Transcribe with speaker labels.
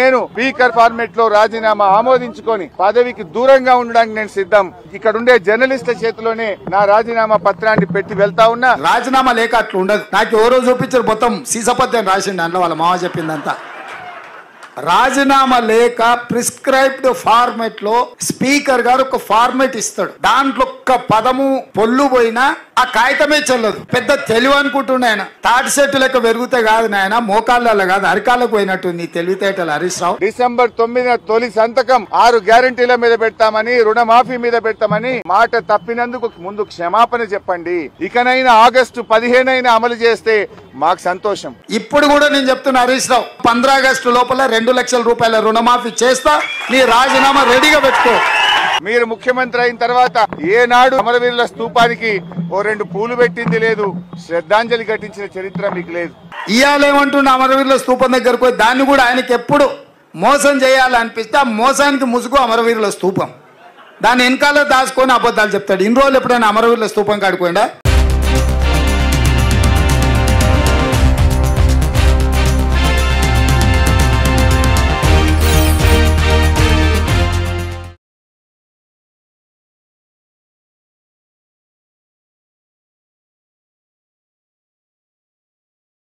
Speaker 1: నేను speaker format లో రాజీనామా ఆమోదించుకొని పదవికి దూరంగా ఉండడానికి నేను సిద్ధం ఇక్కడ ఉండే జర్నలిస్టుల చేతిలోనే నా రాజీనామా పత్రాన్ని పెట్టి వెళ్తా ఉన్నా
Speaker 2: రాజీనామా లేక అట్లా ఉండదు నాకు ఎవరో చూపించారు మొత్తం సీసపత్యం రాసిండు అందులో వాళ్ళ మామ చెప్పిందంతా రాజీనామా లేక ప్రిస్క్రైబ్డ్ ఫార్మెట్ లో స్పీకర్ గారు ఒక ఫార్మెట్ ఇస్తాడు దాంట్లో ఒక్క పదము పొల్లు పోయినా ఆ కాగితమే చెల్లదు పెద్ద తెలివి అనుకుంటుండే ఆయన తాటి చెట్టు లెక్క పెరుగుతే కాదు నాయన మోకాళ్ళ కాదు అరికాళ్ళకు పోయినట్టు నీ తెలివితేటలు హరీష్ రావు
Speaker 1: డిసెంబర్ తొమ్మిదిన తొలి సంతకం ఆరు గ్యారంటీల మీద పెడతామని రుణమాఫీ మీద పెడతామని మాట తప్పినందుకు ముందు క్షమాపణ చెప్పండి ఇకనైనా ఆగస్టు పదిహేనైనా అమలు చేస్తే మాకు సంతోషం
Speaker 2: ఇప్పుడు కూడా నేను చెప్తున్నా హరీష్ రావు పంద్రా ఆగస్టు లోపల రెండు లక్షల రూపాయల రుణమాఫీ చేస్తా నీ రాజీనామా రెడీగా పెట్టుకో
Speaker 1: మీరు ముఖ్యమంత్రి అయిన తర్వాత ఏనాడు అమరవీరుల స్తూపానికి ఓ రెండు పూలు పెట్టింది లేదు శ్రద్ధాంజలి ఘటించిన చరిత్ర మీకు లేదు
Speaker 2: ఇవాళ ఏమంటుండే అమరవీరుల స్తూపం దగ్గరకు పోయి దాన్ని కూడా ఆయనకి ఎప్పుడు మోసం చేయాలనిపిస్తే ఆ మోసానికి ముసుగు అమరవీరుల స్తూపం దాన్ని వెనకాల దాచుకొని అబద్ధాలు చెప్తాడు ఇన్ని రోజులు ఎప్పుడైనా అమరవీరుల స్తూపం కాడిపోయిందా